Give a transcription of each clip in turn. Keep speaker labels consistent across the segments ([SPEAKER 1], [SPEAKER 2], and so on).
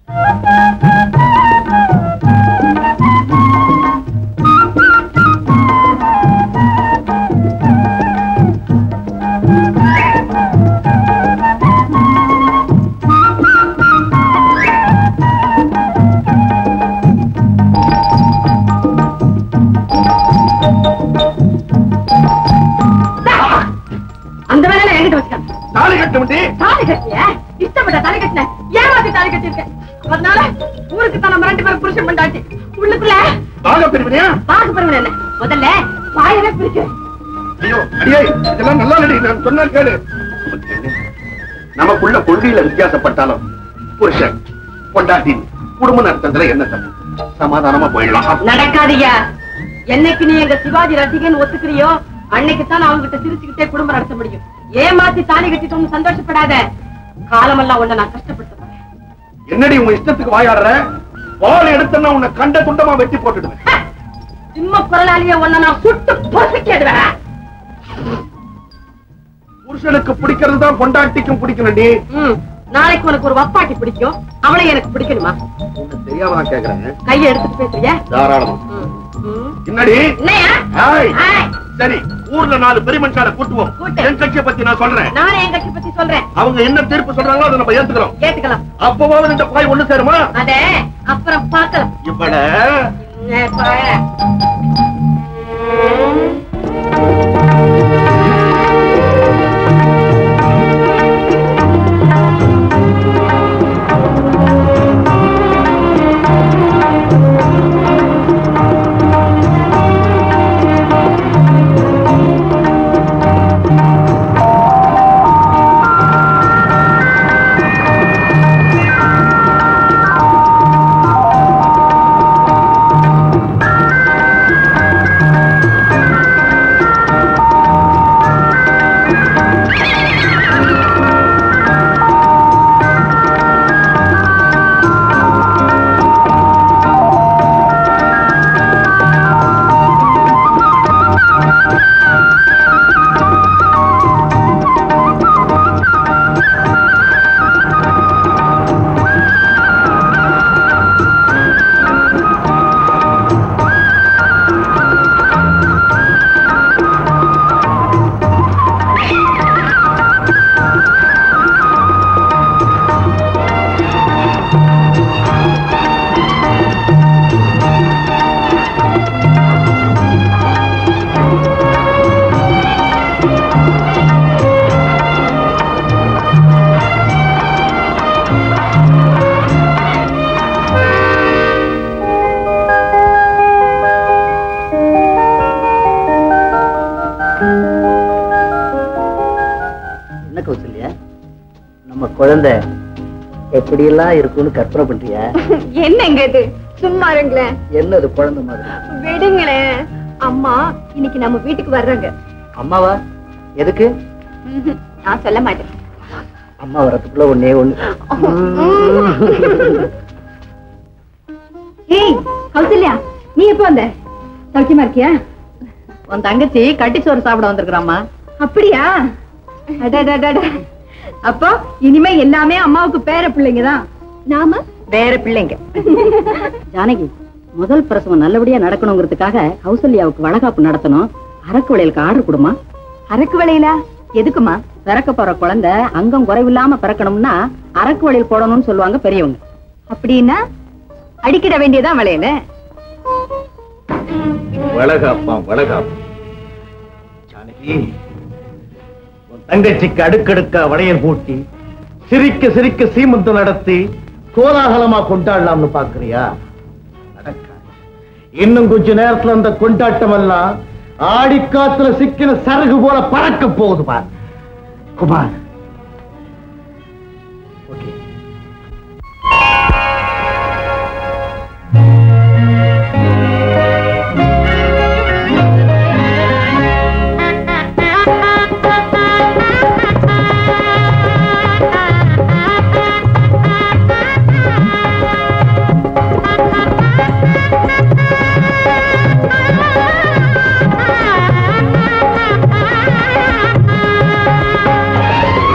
[SPEAKER 1] அந்த வேலை என்கிட்ட வச்சுக்க
[SPEAKER 2] தாலி கட்ட முடி
[SPEAKER 1] தாலி கட்டிய இஷ்டப்பட்ட தாலி கட்டின ஏமாத்தி தாலி கட்டிருக்கேன் அதனால ஊருக்கு தான் நம்ம ரெண்டு பேரும் புருஷன் பண்ணாச்சு உள்ளுக்குள்ள
[SPEAKER 2] பாக பிரிவினையா
[SPEAKER 1] பாக்கு பருவம் இல்ல முதல்ல வாயவே பிரிக்கிறேன்
[SPEAKER 2] ஐயோ அடியே இதெல்லாம் நல்லா நடி நான் சொன்னால் கேளு நமக்குள்ள கொள்கையில வித்தியாசப்பட்டாலும் புருஷன் பொண்டாட்டி குடும்ப நடத்துறதுல என்ன தப்பு சமாதானமா போயிடலாம்
[SPEAKER 1] நடக்காதீங்க என்னைக்கு நீ எங்க சிவாஜி ரசிகன் ஒத்துக்கிறியோ அன்னைக்கு தான் நான் அவங்ககிட்ட சிரிச்சுக்கிட்டே குடும்பம் நடத்த முடியும் ஏமாத்தி தாலி கட்டிட்டோம்னு சந்தோஷப்படாத காலமெல்லாம் உன்னை நான் கஷ்டப்படுத்த போறேன்
[SPEAKER 2] என்னடி உங்க இஷ்டத்துக்கு வாயாடுற பால் எடுத்தனா உன்னை கண்ட துண்டமா வெட்டி போட்டுடுவேன்
[SPEAKER 1] சிம்ம குரலாலேயே உன்னை நான் சுட்டு பொசுக்கிடுவேன்
[SPEAKER 2] புருஷனுக்கு பிடிக்கிறது தான் பொண்டாட்டிக்கும் பிடிக்கணும்டி
[SPEAKER 1] ம், நாளைக்கு உனக்கு ஒரு வப்பாட்டி பிடிக்கும் அவளை எனக்கு பிடிக்கணுமா
[SPEAKER 2] உனக்கு தெரியாம நான் கேக்குறேன்
[SPEAKER 1] கையை எடுத்துட்டு பேசுறியா
[SPEAKER 2] தாராளமா
[SPEAKER 1] ம், ம்.
[SPEAKER 2] என்னடி
[SPEAKER 1] என்னையா
[SPEAKER 2] ஹாய்.
[SPEAKER 1] ஹாய்.
[SPEAKER 2] சரி ஊர்ல நாலு பெருமனுஷால கூட்டுவோம்
[SPEAKER 1] கூட்டு.
[SPEAKER 2] என் கட்சியை பத்தி நான் சொல்றேன்
[SPEAKER 1] நானே என் கட்சி பத்தி சொல்றேன்
[SPEAKER 2] அவங்க என்ன தீர்ப்பு சொல்றாங்களோ அதை நம்ம ஏத்துக்கிறோம்
[SPEAKER 1] கேட்டுக்கலாம்
[SPEAKER 2] அப்பவாவது இந்த பாய் ஒண்ணு சேருமா
[SPEAKER 1] அத அப்புறம் பார்க்கலாம்
[SPEAKER 2] இப்பட
[SPEAKER 1] என்ன பாரு.
[SPEAKER 3] என்ன கௌசல்யா நம்ம குழந்தை எப்படியெல்லாம் இருக்கும்னு கற்பனை பண்றியா
[SPEAKER 4] என்னங்க இது சும்மா இருங்களேன்
[SPEAKER 3] என்னது குழந்தை மாதிரி
[SPEAKER 4] விடுங்களேன் அம்மா இன்னைக்கு நம்ம வீட்டுக்கு வர்றாங்க
[SPEAKER 3] அம்மாவா எதுக்கு
[SPEAKER 4] ம்ஹும், நான் சொல்ல மாட்டேன்
[SPEAKER 3] அம்மா வரதுக்குள்ள ஒண்ணே ஒண்ணு
[SPEAKER 4] ஏய் கௌசல்யா நீ எப்போ வந்த சௌக்கியமா இருக்கியா
[SPEAKER 1] உன் தங்கச்சி கட்டி சோறு சாப்பிட வந்திருக்கிறாம்மா
[SPEAKER 4] அப்படியா அடடடட. அப்போ இனிமே எல்லாமே அம்மாவுக்கு பேர பிள்ளைங்க தான் நாம
[SPEAKER 1] வேற பிள்ளைங்க ஜானகி முதல் பிரசவம் நல்லபடியா நடக்கணுங்கிறதுக்காக கௌசல்யாவுக்கு வளகாப்பு நடத்தணும் அரக்கு வளையலுக்கு ஆர்டர் கொடுமா
[SPEAKER 4] அரக்கு வளையலா எதுக்குமா
[SPEAKER 1] பிறக்க போற குழந்தை அங்கம் குறைவில்லாம பிறக்கணும்னா அரக்கு வளையல் போடணும்னு சொல்லுவாங்க பெரியவங்க
[SPEAKER 4] அப்படின்னா அடிக்கிட வேண்டியதான் வளையல
[SPEAKER 2] வளகாப்பா வளகாப்பு ஜானகி உன் தங்கச்சிக்கு அடுக்கடுக்கா வளையல் பூட்டி சிரிக்க சிரிக்க சீமந்தம் நடத்தி கோலாகலமா கொண்டாடலாம்னு பாக்குறியா நடக்காது இன்னும் கொஞ்ச நேரத்துல அந்த கொண்டாட்டம் எல்லாம் ஆடிக்காத்துல சிக்கின சரகு போல பறக்க போகுது பார் குமார் ஓகே
[SPEAKER 5] Thank you.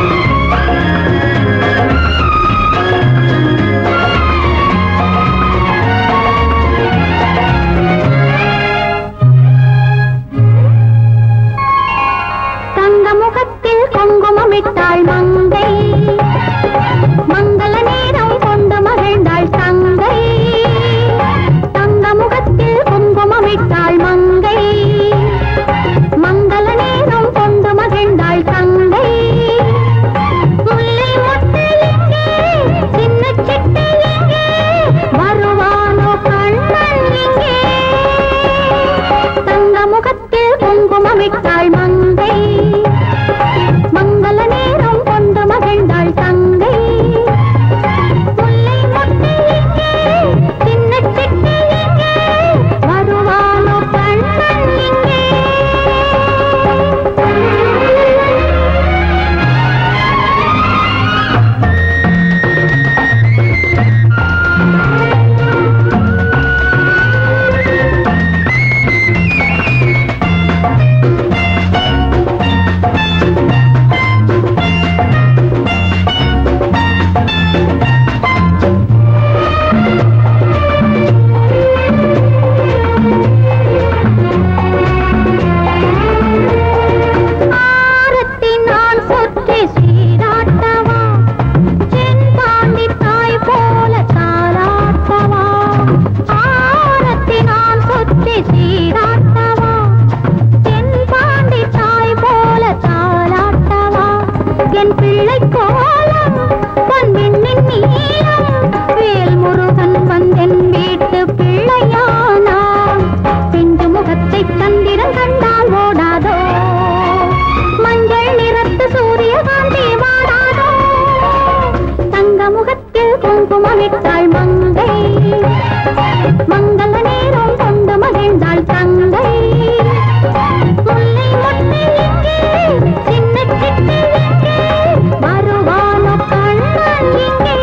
[SPEAKER 5] மகிழ்ந்தாள் மங்கை மங்கள நேரம் கொண்டு மகிழ்ந்தாள் தங்கை முல்லை மொட்டு எங்கே சின்ன சிட்டு எங்கே வருவானோ கண்ணன் எங்கே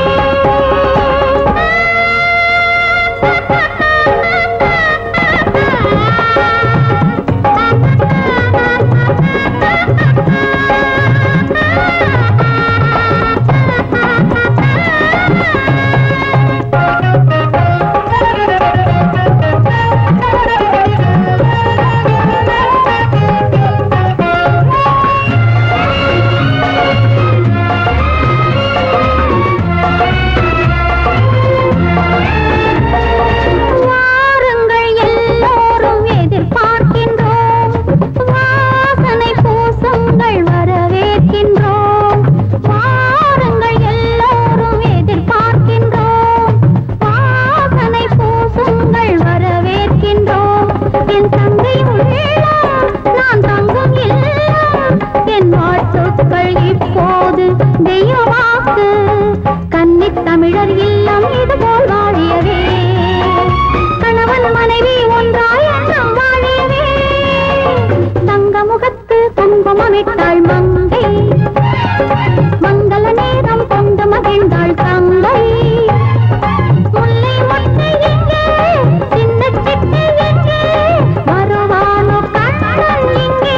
[SPEAKER 5] வாருங்கள் எல்லோரும் எதிர்பார்க்கின்றோம் வாசனை பூசங்கள் வரவேற்கின்றோம் வாருங்கள் எல்லோரும் எதிர்பார்க்கின்றோம் வாசனை பூசங்கள் வரவேற்கின்றோம் என் தங்கை உள்ளம் நான் தங்கும் இல்லம் என் வாழ்த்துக்கள் இப்போது தெய்வமாக்கு கன்னித் தமிழர் இல்லம் இதுபோல் வாழியவே கணவன் மனைவி ஒன்றாய் எண்ணம் வாழியவே தங்க முகத்து குங்குமமிட்டாள் மங்கை மங்கள நேரம் கொண்டு மகிழ்ந்தாள் தங்கை முல்லை மொட்டு எங்கே சின்ன சிட்டு எங்கே வருவானோ கண்ணன் எங்கே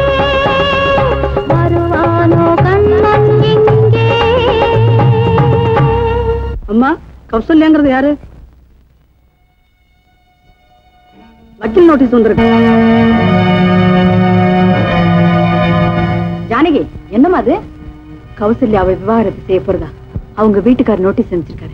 [SPEAKER 5] வருவானோ கண்ணன் எங்கே
[SPEAKER 1] அம்மா கௌசல்யாங்கிறது யாரு வக்கீல் நோட்டீஸ் வந்திருக்கு ஜானகி என்னம்மா அது கௌசல்யாவை விவாகரத்து செய்ய போறதா அவங்க வீட்டுக்காரர் நோட்டீஸ் அனுப்பிச்சிருக்காரு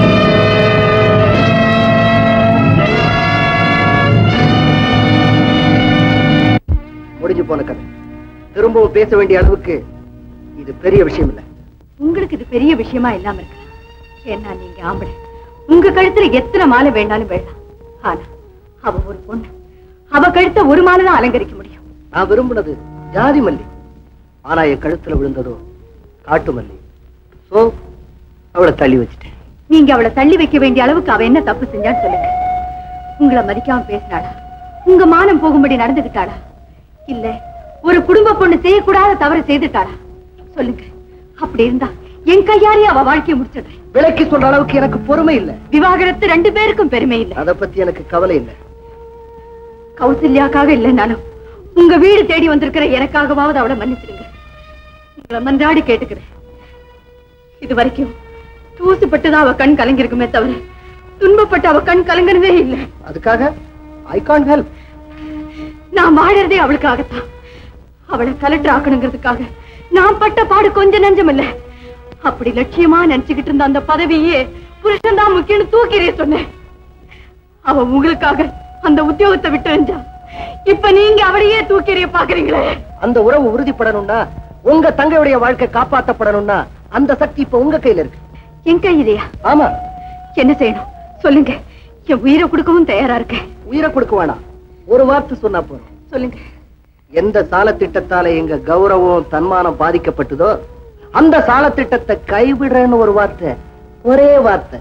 [SPEAKER 3] முடிஞ்சு போன கதை திரும்பவும் பேச வேண்டிய அளவுக்கு இது பெரிய விஷயம் இல்ல
[SPEAKER 4] உங்களுக்கு இது பெரிய விஷயமா இல்லாம இருக்கலாம் ஏன்னா நீங்க ஆம்பளை உங்க கழுத்துல எத்தனை மாலை வேணாலும் வேண்டாம் ஆனா அவ ஒரு பொண்ணு அவ கழுத்த ஒரு மாலை தான் அலங்கரிக்க முடியும்
[SPEAKER 3] நான் விரும்பினது ஜாதி மல்லி ஆனா என் கழுத்துல விழுந்ததோ காட்டு மல்லி சோ அவளை தள்ளி வச்சுட்டேன்
[SPEAKER 4] நீங்க அவளை தள்ளி வைக்க வேண்டிய அளவுக்கு அவ என்ன தப்பு செஞ்சான்னு சொல்லுங்க உங்களை மதிக்காம பேசினாளா உங்க மானம் போகும்படி நடந்துகிட்டாளா இல்ல ஒரு குடும்ப பொண்ணு செய்யக்கூடாத தவறு செய்துட்டாளா சொல்லுங்க அப்படி இருந்தா என் கையாலே அவ வாழ்க்கையை முடிச்சிடுறேன்
[SPEAKER 3] விலைக்கு சொல்ற அளவுக்கு எனக்கு பொறுமை இல்ல
[SPEAKER 4] விவாகரத்து ரெண்டு பேருக்கும் பெருமை இல்ல
[SPEAKER 3] அத பத்தி எனக்கு கவலை இல்ல
[SPEAKER 4] கௌசல்யாக்காக இல்லைன்னாலும் உங்க வீடு தேடி வந்திருக்கிற எனக்காகவாவது அவளை மன்னிச்சிடுங்க உங்களை மன்றாடி கேட்டுக்கிறேன் இது வரைக்கும் தூசுப்பட்டுதான் அவ கண் கலங்கிருக்குமே தவிர துன்பப்பட்டு அவ கண் கலங்கினதே இல்லை
[SPEAKER 3] அதுக்காக ஐ கான்ட் ஹெல்ப்
[SPEAKER 4] நான் வாழறதே அவளுக்காகத்தான் அவளை கலெக்டர் ஆக்கணுங்கிறதுக்காக நான் பட்ட பாடு கொஞ்ச நஞ்சம் இல்ல அப்படி லட்சியமா நினைச்சுக்கிட்டு இருந்த அந்த பதவியே புருஷன் தான் முக்கியம்னு தூக்கிறே சொன்னேன் அவ உங்களுக்காக அந்த உத்தியோகத்தை விட்டு வந்தா இப்ப நீங்க அவளையே தூக்கிறே பாக்குறீங்களே
[SPEAKER 3] அந்த உறவு உறுதிப்படணும்னா உங்க தங்கையுடைய வாழ்க்கை காப்பாத்தப்படணும்னா அந்த சக்தி இப்ப உங்க கையில இருக்கு
[SPEAKER 4] என் கையிலையா
[SPEAKER 3] ஆமா
[SPEAKER 4] என்ன செய்யணும் சொல்லுங்க என் உயிரை கொடுக்கவும் தயாரா இருக்கேன்
[SPEAKER 3] உயிரை கொடுக்க வேணாம் ஒரு வார்த்தை சொன்னா போதும்
[SPEAKER 4] சொல்லுங்க
[SPEAKER 3] எந்த சால திட்டத்தால எங்க கௌரவம் தன்மானம் பாதிக்கப்பட்டதோ அந்த சால திட்டத்தை கைவிடுறேன்னு ஒரு வார்த்தை ஒரே வார்த்தை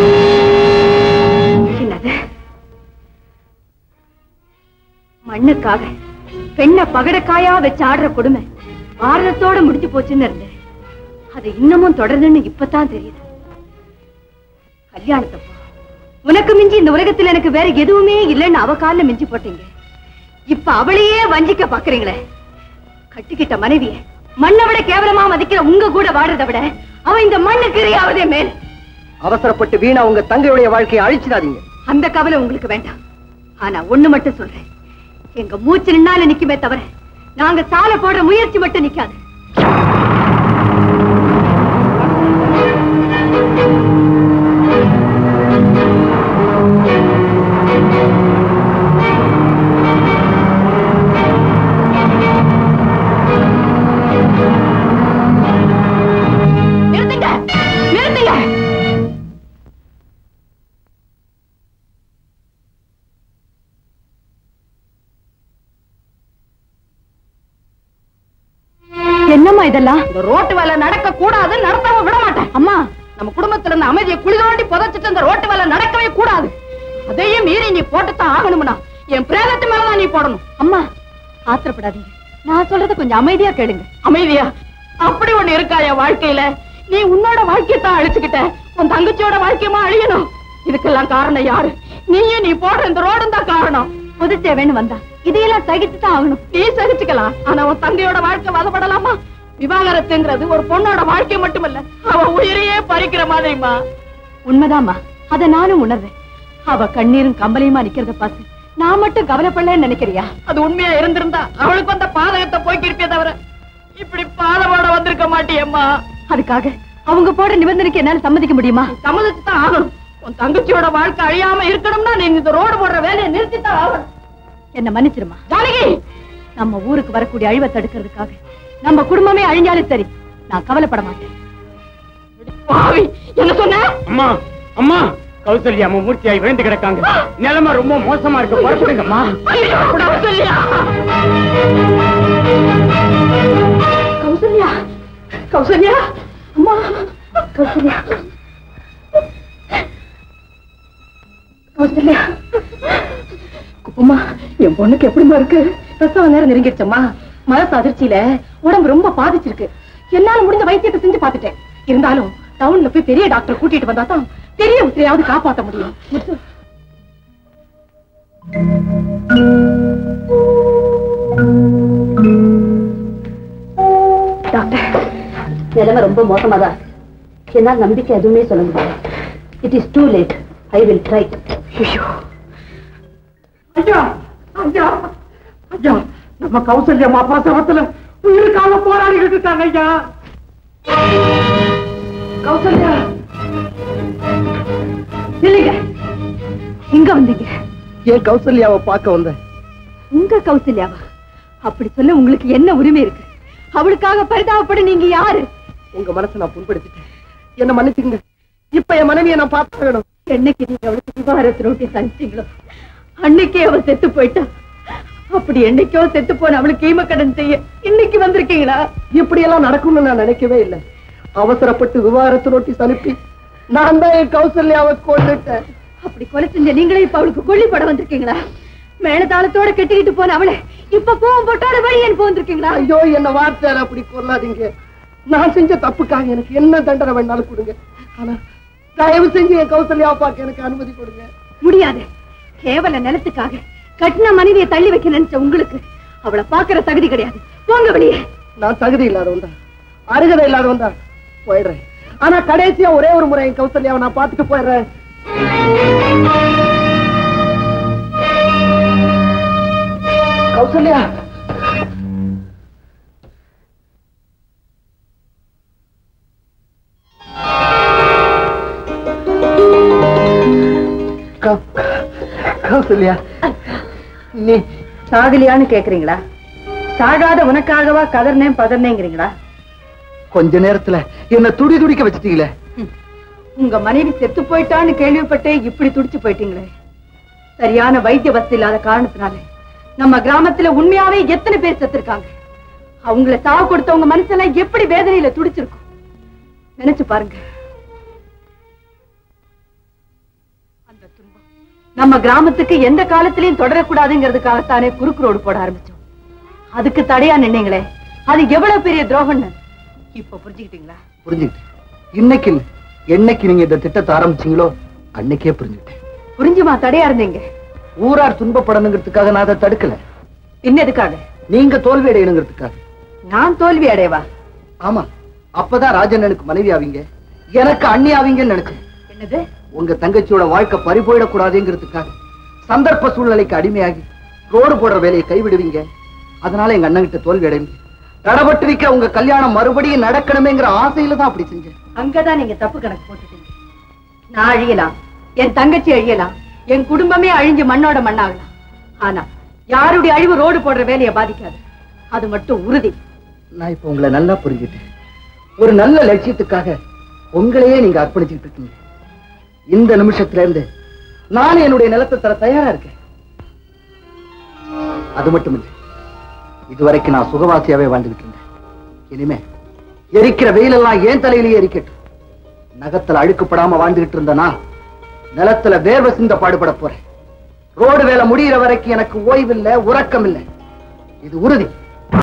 [SPEAKER 4] என்னது மண்ணுக்காக பெண்ணை பகடக்காயா வச்சு ஆடுற கொடுமை பாரதத்தோட முடிஞ்சு போச்சுன்னு இருந்தேன் அது இன்னமும் தொடருதுன்னு இப்பதான் தெரியுது கல்யாணத்தப்போ உனக்கு மிஞ்சி இந்த உலகத்துல எனக்கு வேற எதுவுமே இல்லைன்னு அவ கால்ல மிஞ்சி போட்டீங்க இப்ப அவளையே வஞ்சிக்க பாக்குறீங்களே கட்டிக்கிட்ட மனைவிய மண்ணை விட கேவலமா மதிக்கிற உங்க கூட வாடுறதை விட அவ இந்த மண்ணுக்கு இரையாவதே மேல்
[SPEAKER 3] அவசரப்பட்டு வீணா உங்க தங்கையுடைய வாழ்க்கையை அழிச்சிடாதீங்க
[SPEAKER 4] அந்த கவலை உங்களுக்கு வேண்டாம் ஆனா ஒண்ணு மட்டும் சொல்றேன் எங்க மூச்சு நின்னால நிக்குமே தவிர நாங்க சால போடுற முயற்சி மட்டும் நிக்காது நிறுத்துங்க நிறுத்துங்க என்னம்மா இதெல்லாம்
[SPEAKER 1] இந்த ரோட்டு வேலை நடக்க கூடாது நடத்தாம விட மாட்டேன்
[SPEAKER 4] அம்மா நம்ம குடும்பத்துல இருந்த அமைதியை குழி தோண்டி புதைச்சிட்டு அந்த ரோட்டு வேலை நடக்கவே கூடாது அதையும் மீறி நீ போட்டுத்தான் ஆகணும்னா என் பிரேதத்து மேலதான் நீ போடணும் அம்மா ஆத்திரப்படாதீங்க நான் சொல்றத கொஞ்சம் அமைதியா கேளுங்க அமைதியா அப்படி ஒண்ணு இருக்கா என் வாழ்க்கையில நீ உன்னோட வாழ்க்கையத்தான் அழிச்சுக்கிட்ட உன் தங்கச்சியோட வாழ்க்கையமா அழியணும் இதுக்கெல்லாம் காரணம் யாரு நீயும் நீ போடுற இந்த ரோடும் தான் காரணம் புதுச்சேவேன்னு வந்தா இதையெல்லாம் சகிச்சு தான் ஆகணும் நீ சகிச்சுக்கலாம் ஆனா உன் தங்கையோட வாழ்க்கை வதப்படலாமா விவாகரத்துங்கிறது ஒரு பொண்ணோட வாழ்க்கை மட்டுமல்ல அவ உயிரையே பறிக்கிற மாதிரிமா உண்மைதாம்மா அத நானும் உணர்றேன் அவ கண்ணீரும் கம்பலையுமா நிக்கிறத பார்த்து நான் மட்டும் கவலைப்படலன்னு நினைக்கிறியா அது உண்மையா இருந்திருந்தா அவளுக்கு வந்த பாதகத்தை போய்க்கிருப்பே தவிர இப்படி பாதவோட வந்திருக்க மாட்டியம்மா அதுக்காக அவங்க போட நிபந்தனைக்கு என்னால சம்மதிக்க முடியுமா சம்மதிச்சு தான் ஆகணும் உன் தங்கச்சியோட வாழ்க்கை அழியாம இருக்கணும்னா நீ இந்த ரோடு போடுற வேலையை நிறுத்தித்தான் ஆகணும் என்ன மன்னிச்சிருமா ஜானகி நம்ம ஊருக்கு வரக்கூடிய அழிவை தடுக்கிறதுக்காக நம்ம குடும்பமே அழிஞ்சாலும் சரி நான் கவலைப்பட மாட்டேன் பாவி என்ன சொன்ன
[SPEAKER 6] அம்மா அம்மா கௌசல்யா அம்மா மூர்த்தியாய் விழுந்து கிடக்காங்க நிலைமை ரொம்ப மோசமா இருக்கு புறப்படுங்கம்மா
[SPEAKER 4] ஐயோ, கௌசல்யா கௌசல்யா கௌசல்யா அம்மா கௌசல்யா கௌசல்யா குப்பமா என் பொண்ணுக்கு எப்படிமா இருக்கு பிரசவ நேரம் நெருங்கிடுச்சம்மா மனசு அதிர்ச்சியில உடம்பு ரொம்ப பாதிச்சிருக்கு என்னால முடிஞ்ச வைத்தியத்தை செஞ்சு பார்த்துட்டேன் இருந்தாலும் டவுன்ல போய் பெரிய டாக்டர் கூட்டிட்டு வந்தா தான் பெரிய உத்திரையாவது காப்பாத்த முடியும் முத்து. டாக்டர் நிலைமை ரொம்ப மோசமாதான் என்னால் நம்பிக்கை எதுவுமே சொல்ல முடியாது it is too late I will try ஐயோ
[SPEAKER 6] ஐயா ஐயா ஐயா நம்ம கௌசல்யம்மா பிரசவத்துல உயிருக்காக போராடிக்கிட்டு இருக்காங்க ஐயா
[SPEAKER 4] கௌசல்யா இல்லைங்க இங்க வந்தீங்க
[SPEAKER 3] ஏன் கௌசல்யாவை பார்க்க வந்தேன்
[SPEAKER 4] உங்க கௌசல்யாவா அப்படி சொல்ல உங்களுக்கு என்ன உரிமை இருக்கு அவளுக்காக பரிதாபப்பட நீங்க யாரு
[SPEAKER 3] உங்க மனசை நான் புண்படுத்திட்டேன் என்ன மன்னிச்சுங்க இப்ப என் மனைவியை நான் பார்த்து வேணும்
[SPEAKER 4] என்னைக்கு நீங்க அவளுக்கு விவாகரத்து நோட்டீஸ் அனுப்பிச்சீங்களோ அன்னைக்கே அவ செத்து போயிட்டா அப்படி என்னைக்கோ செத்து போன அவளுக்கு ஈமக்கடன் செய்ய இன்னைக்கு வந்திருக்கீங்களா
[SPEAKER 3] இப்படி எல்லாம் நடக்கும்னு நான் நினைக்கவே இல்லை அவசரப்பட்டு விவாகரத்து நோட்டீஸ் அனுப்பி நான் தான் என் கௌசல்யாவை கொண்டுட்டேன்
[SPEAKER 4] அப்படி கொலை செஞ்ச நீங்களே இப்ப அவளுக்கு கொல்லி படம் வந்திருக்கீங்களா மேலதாளத்தோட கட்டிக்கிட்டு போன அவளை இப்ப போவும் போட்டோட வழி அனுப்பி வந்திருக்கீங்களா
[SPEAKER 3] ஐயோ என்ன வார்த்தையால அப்படி கொல்லாதீங்க நான் செஞ்ச தப்புக்காக எனக்கு என்ன தண்டனை வேணாலும் கொடுங்க ஆனா தயவு செஞ்சு என் கௌசல்யாவை பார்க்க எனக்கு அனுமதி கொடுங்க
[SPEAKER 4] முடியாது கேவல நிலத்துக்காக கட்டின மனைவியை தள்ளி வைக்க நினைச்ச உங்களுக்கு அவளை பாக்குற தகுதி கிடையாது போங்க வெளியே
[SPEAKER 3] நான் தகுதி இல்லாதவன் தான் அருகதை இல்லாதவன் தான் போயிடுறேன் ஆனா கடைசியா ஒரே ஒரு முறை என் கௌசல்யாவை நான் பார்த்துட்டு போயிடுறேன் கௌசல்யா கௌ- கௌசல்யா நீ
[SPEAKER 4] சாகலியான்னு கேக்குறீங்களா சாகாத உனக்காகவா கதர்னேன் பதர்னேங்கிறீங்களா
[SPEAKER 3] கொஞ்ச நேரத்துல என்ன துடி துடிக்க வச்சிட்டீங்களே
[SPEAKER 4] உங்க மனைவி செத்து போயிட்டான்னு கேள்விப்பட்டே இப்படி துடிச்சு போயிட்டீங்களே சரியான வைத்திய வசதி இல்லாத காரணத்தினால நம்ம கிராமத்துல உண்மையாவே எத்தனை பேர் செத்துருக்காங்க அவங்கள சாவு கொடுத்தவங்க மனசெல்லாம் எப்படி வேதனையில துடிச்சிருக்கும் நினைச்சு பாருங்க அந்த துன்பம் நம்ம கிராமத்துக்கு எந்த காலத்திலயும் தொடரக்கூடாதுங்கிறதுக்காகத்தானே குறுக்கு ரோடு போட ஆரம்பிச்சோம் அதுக்கு தடையா நின்னீங்களே அது எவ்வளவு பெரிய துரோகம்னு இப்ப புரிஞ்சுக்கிட்டீங்களா
[SPEAKER 3] புரிஞ்சுக்கிட்டேன் இன்னைக்கு இல்ல. என்னைக்கு நீங்க இந்த திட்டத்தை ஆரம்பிச்சீங்களோ அன்னைக்கே புரிஞ்சுக்கிட்டேன்
[SPEAKER 4] புரிஞ்சுமா தடையா இருந்தீங்க
[SPEAKER 3] ஊரார் துன்பப்படணுங்கிறதுக்காக நான் அதை தடுக்கல
[SPEAKER 4] இன்னதுக்காக
[SPEAKER 3] நீங்க தோல்வி அடையணுங்கிறதுக்காக
[SPEAKER 4] நான் தோல்வி அடைவா
[SPEAKER 3] ஆமா அப்பதான் ராஜன் எனக்கு மனைவி ஆவீங்க எனக்கு அண்ணி ஆவீங்கன்னு நினைச்சேன்
[SPEAKER 4] என்னது
[SPEAKER 3] உங்க தங்கச்சியோட வாழ்க்கை பறி போயிடக்கூடாதுங்கிறதுக்காக சந்தர்ப்ப சூழ்நிலைக்கு அடிமையாகி ரோடு போடுற வேலையை கைவிடுவீங்க அதனால எங்க அண்ணன் கிட்ட தோல்வி அடைவீங்க தடபட்டு வைக்க உங்க கல்யாணம் மறுபடியும் நடக்கணுமேங்கிற ஆசையில தான் அப்படி செஞ்சேன்
[SPEAKER 4] அங்கதான் நீங்க தப்பு கணக்கு போட்டுட்டீங்க நான் அழியலாம் என் தங்கச்சி அழியலாம் என் குடும்பமே அழிஞ்சு மண்ணோட மண்ணாகலாம் ஆனா யாருடைய அழிவு ரோடு போடுற வேலையை பாதிக்காது அது மட்டும் உறுதி
[SPEAKER 3] நான் இப்ப உங்களை நல்லா புரிஞ்சுட்டேன் ஒரு நல்ல லட்சியத்துக்காக உங்களையே நீங்க அர்ப்பணிச்சுட்டு இருக்கீங்க இந்த நிமிஷத்துல இருந்து நான் என்னுடைய நிலத்தை தர தயாரா இருக்கேன் அது மட்டும் இல்லை இதுவரைக்கும் நான் சுகவாசியாவே வாழ்ந்துகிட்டு இருந்தேன் இனிமே எரிக்கிற வெயிலெல்லாம் ஏன் தலையிலேயே எரிக்கட்டும் நகத்துல அழுக்குப்படாம வாழ்ந்துகிட்டு இருந்தனா நிலத்துல வேர்வை சிந்த பாடுபட போறேன் ரோடு வேலை முடியிற வரைக்கும் எனக்கு ஓய்வு இல்ல உறக்கம் இல்ல இது உறுதி